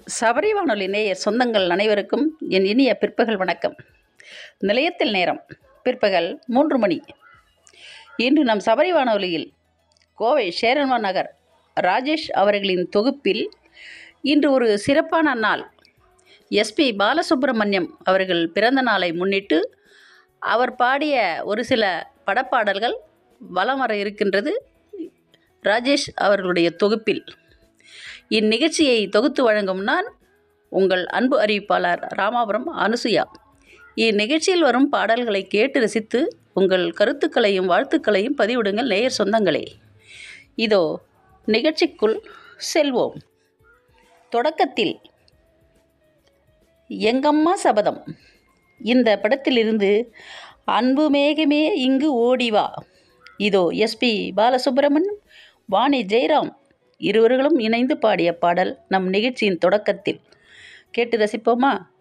சபரி வானொலி நேயர் சொந்தங்கள் அனைவருக்கும் என் இனிய பிற்பகல் வணக்கம் நிலையத்தில் நேரம் பிற்பகல் மூன்று மணி இன்று நம் சபரி வானொலியில் கோவை சேரன்வா நகர் ராஜேஷ் அவர்களின் தொகுப்பில் இன்று ஒரு சிறப்பான நாள் எஸ்பி பாலசுப்ரமணியம் அவர்கள் பிறந்த நாளை முன்னிட்டு அவர் பாடிய ஒரு சில படப்பாடல்கள் வலம் வர இருக்கின்றது ராஜேஷ் அவர்களுடைய தொகுப்பில் இந்நிகழ்ச்சியை தொகுத்து வழங்கும் நான் உங்கள் அன்பு அறிவிப்பாளர் ராமாபுரம் அனுசுயா இந்நிகழ்ச்சியில் வரும் பாடல்களை கேட்டு ரசித்து உங்கள் கருத்துக்களையும் வாழ்த்துக்களையும் பதிவிடுங்கள் நேயர் சொந்தங்களே இதோ நிகழ்ச்சிக்குள் செல்வோம் தொடக்கத்தில் எங்கம்மா சபதம் இந்த படத்திலிருந்து அன்பு மேகமே இங்கு ஓடிவா இதோ எஸ்பி பாலசுப்ரமணியம் வாணி ஜெயராம் இருவர்களும் இணைந்து பாடிய பாடல் நம் நிகழ்ச்சியின் தொடக்கத்தில் கேட்டு ரசிப்போமா